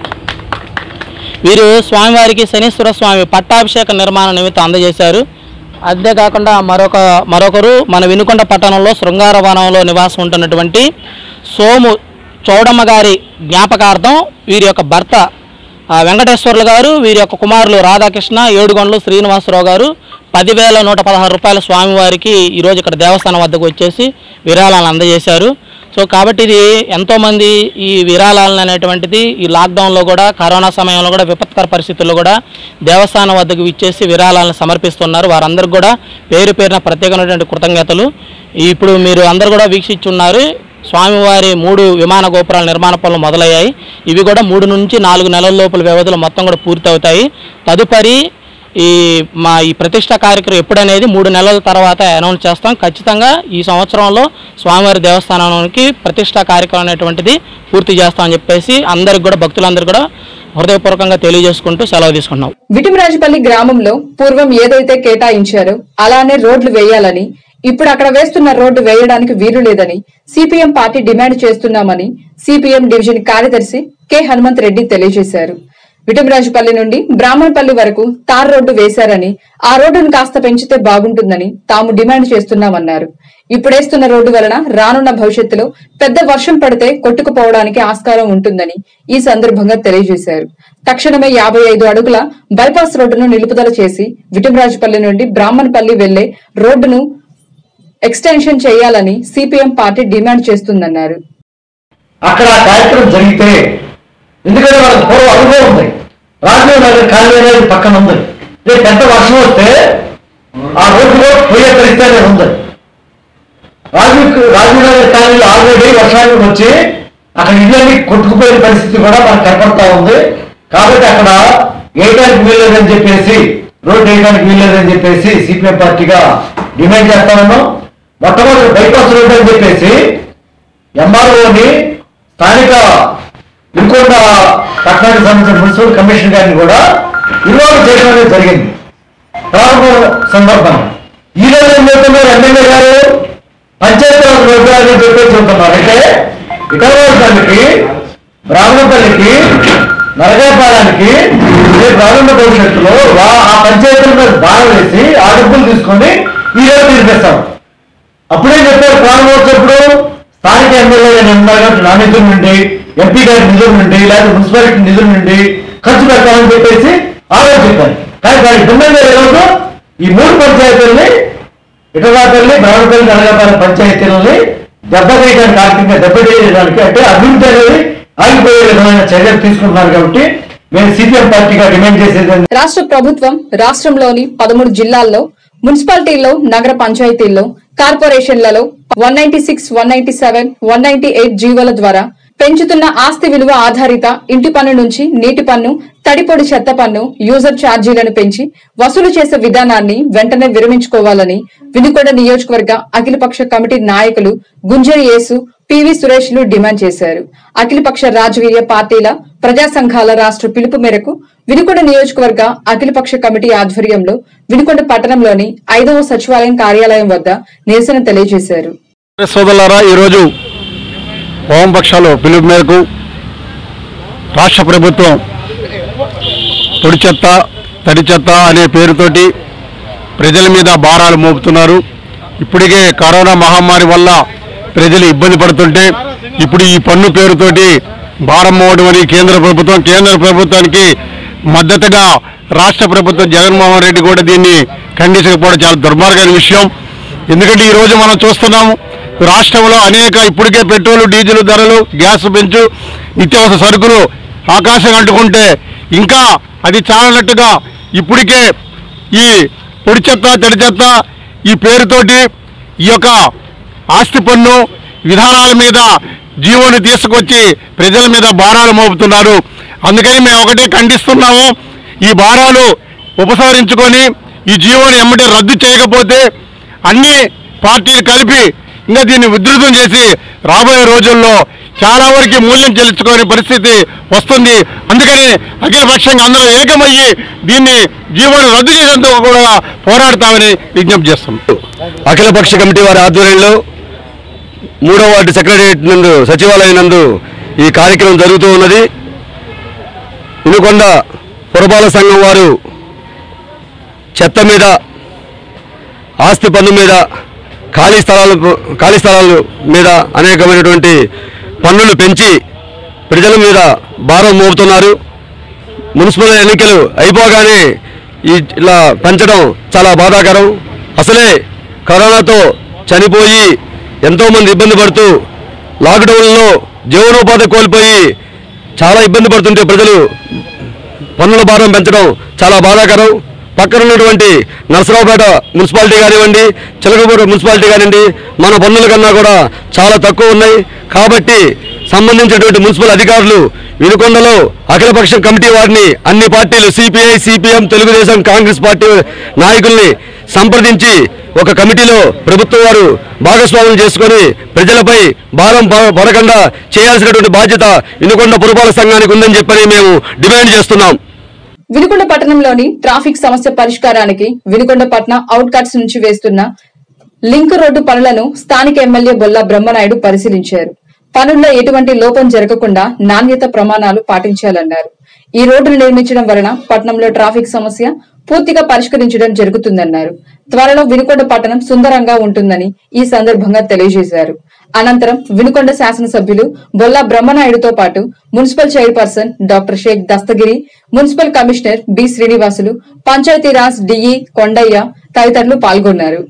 వీరు స్వామివారికి శనీశ్వర స్వామి పట్టాభిషేక నిర్మాణ నిమిత్తం అందజేశారు అంతేకాకుండా మరొక మరొకరు మన వినుకొండ పట్టణంలో శృంగారవనంలో నివాసం ఉంటున్నటువంటి సోము చౌడమ్మ గారి జ్ఞాపకార్థం వీరి యొక్క భర్త ఆ, వెంకటేశ్వర్లు గారు వీరి యొక్క కుమారులు రాధాకృష్ణ ఏడుగొండలు శ్రీనివాసరావు గారు పదివేల నూట పదహారు రూపాయల స్వామివారికి ఈరోజు ఇక్కడ దేవస్థానం వద్దకు వచ్చేసి విరాళాలను అందజేశారు సో కాబట్టి ఇది ఎంతోమంది ఈ విరాళాలను అనేటువంటిది ఈ లాక్డౌన్లో కూడా కరోనా సమయంలో కూడా విపత్కర పరిస్థితుల్లో కూడా దేవస్థానం వద్దకు ఇచ్చేసి విరాళాలను సమర్పిస్తున్నారు వారందరికీ కూడా పేరు పేరున ప్రత్యేకమైనటువంటి కృతజ్ఞతలు ఇప్పుడు మీరు అందరు కూడా వీక్షించున్నారు స్వామివారి మూడు విమాన గోపురాల నిర్మాణ పనులు మొదలయ్యాయి ఇవి కూడా మూడు నుంచి నాలుగు నెలల లోపల వ్యవధిలో మొత్తం కూడా పూర్తవుతాయి తదుపరి ఈ మా ఈ ప్రతిష్ట కార్యక్రమం ఎప్పుడనేది మూడు నెలల తర్వాత అనౌన్స్ చేస్తాం ఖచ్చితంగా ఈ సంవత్సరంలో స్వామివారి దేవస్థానానికి ప్రతిష్ట కార్యక్రమం అనేటువంటిది పూర్తి చేస్తామని చెప్పేసి అందరికి కూడా భక్తులందరూ కూడా హృదయపూర్వకంగా తెలియజేసుకుంటూ సెలవు తీసుకుంటున్నాం విటిమరాజుపల్లి గ్రామంలో పూర్వం ఏదైతే కేటాయించారో అలానే రోడ్లు వేయాలని ఇప్పుడు అక్కడ వేస్తున్న రోడ్డు వేయడానికి వీలు లేదని సిపిఎం పార్టీ డిమాండ్ చేస్తున్నామని సిపిఎం డివిజన్ కార్యదర్శి కె హనుమంత్ రెడ్డి తెలియజేశారు విటమరాజుపల్లి నుండి బ్రాహ్మణపల్లి వరకు తార్ రోడ్డు వేశారని ఆ రోడ్డును కాస్త పెంచితే బాగుంటుందని తాము డిమాండ్ చేస్తున్నామన్నారు ఇప్పుడేస్తున్న రోడ్డు వలన రానున్న భవిష్యత్తులో పెద్ద వర్షం పడితే కొట్టుకుపోవడానికి ఆస్కారం ఉంటుందని ఈ సందర్భంగా తెలియజేశారు తక్షణమే యాభై ఐదు అడుగుల బైపాస్ రోడ్డును నిలుపుదల చేసి విటమరాజుపల్లి నుండి బ్రాహ్మణపల్లి వెళ్లే రోడ్డును ఎక్స్టెన్షన్ చేయాలని సిపిఎం పార్టీ డిమాండ్ చేస్తుందన్నారు అక్కడ ఆ కార్యక్రమం జరిగితే ఎందుకంటే వాళ్ళకి పూర్వ అనుభవం ఉంది రాజీవ్ నగర్ కాలనీ అనేది పక్కన ఉంది రేపు పెద్ద వర్షం వస్తే ఆ రోడ్డులో పోయే పరిస్థితి అనేది ఉంది రాజీవ్ రాజీవ్ నగర్ కాలనీలో ఆల్రెడీ వర్షాలు వచ్చి అక్కడ ఇళ్ళని కొట్టుకుపోయిన పరిస్థితి కూడా మనకు కనపడతా ఉంది కాబట్టి అక్కడ వేయడానికి వీల్లేదని చెప్పేసి రోడ్డు వేయడానికి వీల్లేదని చెప్పేసి సిపిఎం పార్టీగా డిమాండ్ చేస్తా ఉన్నాం మొట్టమొదటి బైపాస్ రోడ్డు అని చెప్పేసి ఎంఆర్ఓని స్థానిక వినుకొండ పట్టణానికి సంబంధించిన మున్సిపల్ కమిషనర్ గారిని కూడా ఇన్వాల్వ్ చేయడం అనేది జరిగింది ప్రారంభ సందర్భం ఈ రోజు ఏం చెప్తున్నారు ఎమ్మెల్యే గారు పంచాయతీరాజ్ రోడ్డు అని చెప్పేసి చెబుతున్నారు అంటే ఇటవలపల్లికి బ్రాహ్మణపల్లికి నరగాపాలానికి రేపు రానున్న భవిష్యత్తులో వా- ఆ పంచాయతీల మీద బాగా వేసి ఆ డబ్బులు తీసుకొని ఈ రోజు తీర్పిస్తాం అప్పుడే చెప్పారు ప్రారంభోత్సప్పుడు స్థానిక ఎమ్మెల్యే ఉన్నారు కాబట్టి నా నిధుల నుండి ఎంపీ గారి నిధుల నుండి లేదా మున్సిపాలిటీ నిధుల నుండి ఖర్చు పెడతామని చెప్పేసి ఆ రోజు చెప్పారు కానీ దానికి భిన్నంగా ఈరోజు ఈ మూడు పంచాయతీలని ఇటరాపల్లి బ్రాహ్మణపల్లి నరగాపల్లి పంచాయతీలని దెబ్బతీయడానికి ఆర్థికంగా దెబ్బతీయడానికి అంటే అభివృద్ధి అనేది ఆగిపోయే విధమైన చర్యలు తీసుకుంటున్నారు కాబట్టి మేము సిపిఎం పార్టీగా డిమాండ్ చేసేది ఏంటంటే రాష్ట్ర ప్రభుత్వం రాష్ట్రంలోని పదమూడు జిల్లాల్లో మున్సిపాలిటీల్లో నగర పంచాయతీల్లో కార్పొరేషన్లలో one ninety six one ninety seven one ninety eight జీవోల ద్వారా పెంచుతున్న ఆస్తి విలువ ఆధారిత ఇంటి పన్ను నుంచి నీటి పన్ను తడిపొడి చెత్త పన్ను యూజర్ ఛార్జీలను పెంచి వసూలు చేసే విధానాన్ని వెంటనే విరమించుకోవాలని వినుకొండ నియోజకవర్గ అఖిలపక్ష కమిటీ నాయకులు గుంజరి యేసు పివి సురేష్లు డిమాండ్ చేశారు అఖిలపక్ష రాజకీయ పార్టీల ప్రజా సంఘాల రాష్ట్ర పిలుపు మేరకు వినుకొండ నియోజకవర్గ అఖిలపక్ష కమిటీ ఆధ్వర్యంలో వినుకొండ పట్టణంలోని ఐదవ సచివాలయం కార్యాలయం వద్ద నిరసన తెలియజేశారు సోదరులారా ఈరోజు వామపక్షాలు పిలుపు మేరకు రాష్ట్ర ప్రభుత్వం పొడి చెత్త తడి చెత్త అనే పేరుతోటి ప్రజల మీద భారాలు మోపుతున్నారు ఇప్పటికే కరోనా మహమ్మారి వల్ల ప్రజలు ఇబ్బంది పడుతుంటే ఇప్పుడు ఈ పన్ను పేరుతోటి భారం మోవడం అని కేంద్ర ప్రభుత్వం కేంద్ర ప్రభుత్వానికి మద్దతుగా రాష్ట్ర ప్రభుత్వం జగన్మోహన్ రెడ్డి కూడా దీన్ని ఖండించకపోవడం చాలా దుర్మార్గమైన విషయం ఎందుకంటే ఈ రోజు మనం చూస్తున్నాము రాష్ట్రంలో అనేక ఇప్పటికే పెట్రోల్ డీజిల్ ధరలు గ్యాస్ పెంచు నిత్యావసర సరుకులు ఆకాశం అంటుకుంటే ఇంకా అది చాలనట్టుగా ఇప్పటికే ఈ పొడి చెత్త తడి చెత్త ఈ పేరుతోటి ఈ యొక్క ఆస్తి పన్ను విధానాల మీద జీవోని తీసుకొచ్చి ప్రజల మీద భారాలు మోపుతున్నారు అందుకని మేము ఒకటే ఖండిస్తున్నాము ఈ భారాలు ఉపసంహరించుకొని ఈ జీవోని ఎమ్మటి రద్దు చేయకపోతే అన్ని పార్టీలు కలిపి ఇంకా దీన్ని ఉధృతం చేసి రాబోయే రోజుల్లో చాలా వరకు మూల్యం చెల్లించుకునే పరిస్థితి వస్తుంది అందుకని అఖిలపక్షంగా అందరూ ఏకమయ్యి దీన్ని జీవోని రద్దు చేసేందుకు కూడా పోరాడతామని విజ్ఞప్తి చేస్తున్నాం అఖిలపక్ష కమిటీ వారి ఆధ్వర్యంలో మూడవ వార్డు సెక్రటరియట్ నందు సచివాలయం నందు ఈ కార్యక్రమం జరుగుతూ ఉన్నది వినుకొండ పురపాలక సంఘం వారు చెత్త మీద ఆస్తి పన్ను మీద ఖాళీ స్థలాలు ఖాళీ స్థలాల మీద అనేకమైనటువంటి పన్నులు పెంచి ప్రజల మీద భారం మోపుతున్నారు మున్సిపల్ ఎన్నికలు అయిపోగానే ఈ ఇలా పెంచడం చాలా బాధాకరం అసలే కరోనాతో చనిపోయి ఎంతోమంది ఇబ్బంది పడుతూ లాక్డౌన్లో జీవనోపాధి కోల్పోయి చాలా ఇబ్బంది పడుతుంటే ప్రజలు పన్నుల భారం పెంచడం చాలా బాధాకరం పక్కన ఉన్నటువంటి నరసరావుపేట మున్సిపాలిటీ కానివ్వండి చిలకపూర మున్సిపాలిటీ కానివ్వండి మన పన్నుల కన్నా కూడా చాలా తక్కువ ఉన్నాయి కాబట్టి సంబంధించినటువంటి మున్సిపల్ అధికారులు వినుకొండలో అఖిలపక్ష కమిటీ వారిని అన్ని పార్టీలు CPI CPM Telugu Desam Congress party నాయకుల్ని సంప్రదించి ఒక కమిటీలో ప్రభుత్వం వారు భాగస్వామ్యం చేసుకొని ప్రజలపై భారం ప- పడకుండా చేయాల్సినటువంటి బాధ్యత వినుకొండ పురపాలక సంఘానికి ఉందని చెప్పని మేము డిమాండ్ చేస్తున్నాం వినుకొండ పట్టణంలోని ట్రాఫిక్ సమస్య పరిష్కారానికి వినుకొండ పట్న అవుట్ కట్స్ నుంచి వేస్తున్న లింక్ రోడ్డు పనులను స్థానిక ఎమ్మెల్యే బొల్లా బ్రహ్మనాయుడు పరిశీలించారు పనుల్లో ఎటువంటి లోపం జరగకుండా నాణ్యత ప్రమాణాలు పాటించాలన్నారు ఈ రోడ్డును నిర్మించడం వలన పట్టణంలో ట్రాఫిక్ సమస్య పూర్తిగా పరిష్కరించడం జరుగుతుందన్నారు త్వరలో వినుకొండ పట్టణం సుందరంగా ఉంటుందని ఈ సందర్భంగా తెలియజేశారు అనంతరం వినుకొండ శాసనసభ్యులు బొల్లా బ్రహ్మనాయుడుతో పాటు municipal chairperson doctor Sheikh Dastagiri municipal commissioner B Srinivasulu Panchayati Raj DE Kondaiah తదితరులు పాల్గొన్నారు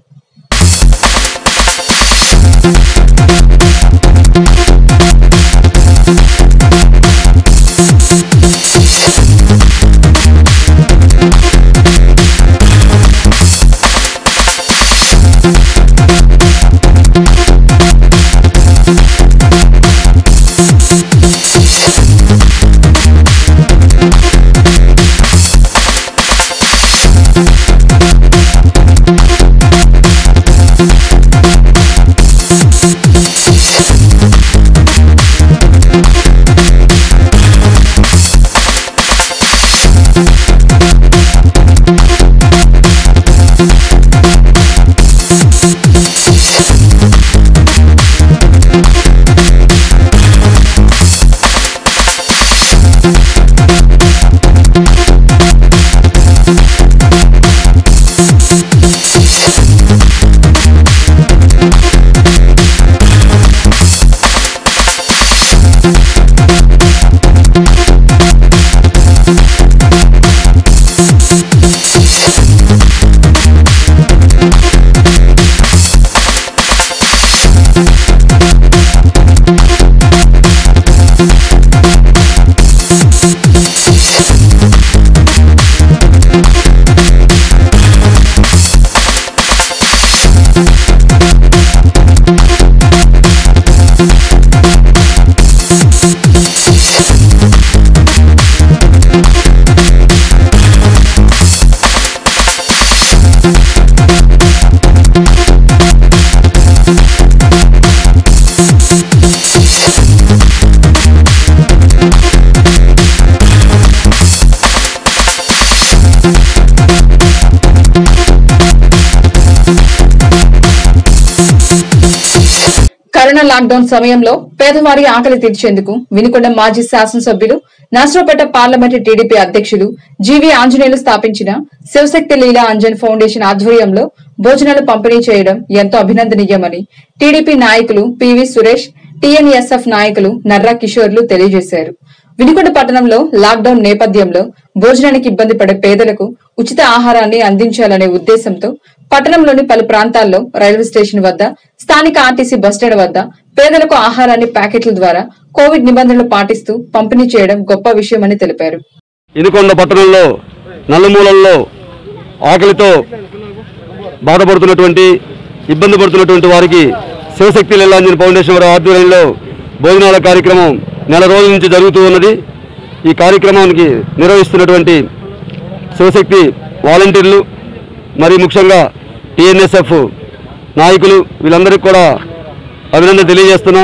లాక్డౌన్ సమయంలో పేదవారి ఆకలి తీర్చేందుకు వినుకొండ మాజీ శాసనసభ్యులు నర్సరావుపేట పార్లమెంటు టీడీపీ అధ్యక్షులు జీవీ ఆంజనేయులు స్థాపించిన శివశక్తి లీలా అంజన్ ఫౌండేషన్ ఆధ్వర్యంలో భోజనాలు పంపిణీ చేయడం ఎంతో అభినందనీయమని టీడీపీ నాయకులు పివి సురేష్ టీఎన్ఎస్ఎఫ్ నాయకులు నర్రా కిషోర్లు తెలియజేశారు వినుకొండ పట్టణంలో లాక్డౌన్ నేపథ్యంలో భోజనానికి ఇబ్బంది పడే పేదలకు ఉచిత ఆహారాన్ని అందించాలనే ఉద్దేశంతో పట్టణంలోని పలు ప్రాంతాల్లో రైల్వే స్టేషన్ వద్ద స్థానిక ఆర్టీసీ బస్టాండ్ వద్ద పేదలకు ఆహారాన్ని ప్యాకెట్ల ద్వారా కోవిడ్ నిబంధనలు పాటిస్తూ పంపిణీ చేయడం గొప్ప విషయమని తెలిపారు ఇనుకొండ పట్టణంలో నలుమూలల్లో ఆకలితో బాధపడుతున్నటువంటి ఇబ్బంది పడుతున్నటువంటి వారికి శివశక్తి లీలాంజన్ ఫౌండేషన్ వారి ఆధ్వర్యంలో భోజనాల కార్యక్రమం నెల రోజుల నుంచి జరుగుతూ ఉన్నది ఈ కార్యక్రమానికి నిర్వహిస్తున్నటువంటి శివశక్తి వాలంటీర్లు మరి ముఖ్యంగా టీఎన్ఎస్ఎఫ్ నాయకులు వీళ్ళందరికీ కూడా అభినందన తెలియజేస్తున్నాం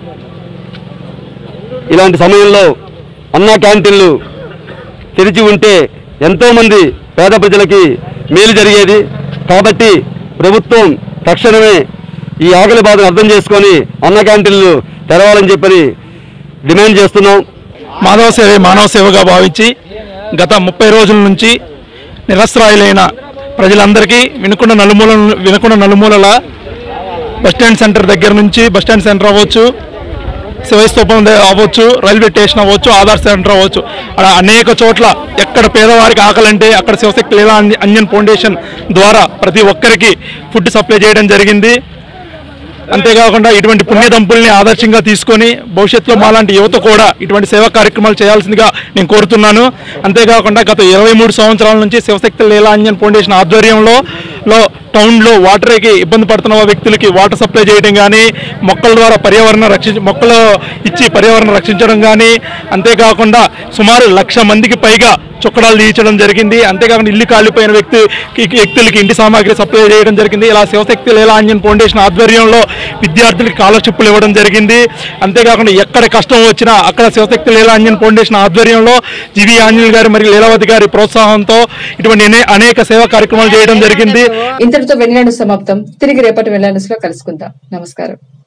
ఇలాంటి సమయంలో అన్నా క్యాంటీన్లు తెరిచి ఉంటే ఎంతోమంది పేద ప్రజలకి మేలు జరిగేది కాబట్టి ప్రభుత్వం తక్షణమే ఈ ఆకలి బాధను అర్థం చేసుకొని అన్న క్యాంటీన్లు తెరవాలని చెప్పని డిమాండ్ చేస్తున్నాం మాధవ సేవే మానవ సేవగా భావించి గత ముప్పై రోజుల నుంచి నిరస్రాయులైన ప్రజలందరికీ వినుకొండ నలుమూల వినుకొండ నలుమూలల బస్టాండ్ సెంటర్ దగ్గర నుంచి బస్టాండ్ సెంటర్ అవ్వచ్చు శివస్తూపం ద- అవ్వచ్చు రైల్వే స్టేషన్ అవ్వచ్చు ఆధార్ సెంటర్ అవ్వచ్చు అలా అనేక చోట్ల ఎక్కడ పేదవారికి ఆకలంటే అక్కడ శివశక్తి లీలా అంజ- అంజన్ ఫౌండేషన్ ద్వారా ప్రతి ఒక్కరికి ఫుడ్ సప్లై చేయడం జరిగింది అంతేకాకుండా ఇటువంటి పుణ్య దంపుల్ని ఆదర్శంగా తీసుకొని భవిష్యత్తులో మాలాంటి యువత కూడా ఇటువంటి సేవా కార్యక్రమాలు చేయాల్సిందిగా నేను కోరుతున్నాను అంతేకాకుండా గత ఇరవై మూడు సంవత్సరాల నుంచి శివశక్తి లీలాంజన్ ఫౌండేషన్ ఆధ్వర్యంలో లో టౌన్లో వాటర్కి ఇబ్బంది పడుతున్న వ్యక్తులకి వాటర్ సప్లై చేయడం కానీ మొక్కల ద్వారా పర్యావరణ రక్షించ మొక్కలు ఇచ్చి పర్యావరణం రక్షించడం కానీ అంతేకాకుండా సుమారు లక్ష మందికి పైగా చుక్కడాలు తీయించడం జరిగింది అంతేకాకుండా ఇల్లు కాలిపోయిన వ్యక్తి వ్యక్తులకి ఇంటి సామాగ్రి సప్లై చేయడం జరిగింది ఇలా శివశక్తి లీలాంజన్ ఫౌండేషన్ ఆధ్వర్యంలో విద్యార్థులకి స్కాలర్షిప్లు ఇవ్వడం జరిగింది అంతేకాకుండా ఎక్కడ కష్టం వచ్చినా అక్కడ శివశక్తి లీలాంజన్ ఫౌండేషన్ ఆధ్వర్యంలో జీవి ఆంజనేయులు గారి మరియు లీలావతి గారి ప్రోత్సాహంతో ఇటువంటి అనే- అనేక సేవా కార్యక్రమాలు చేయడం జరిగింది ఇంతటితో వెన్నెలను సమాప్తం తిరిగి రేపటి వెన్నెలస్ లో కలుసుకుందాం నమస్కారం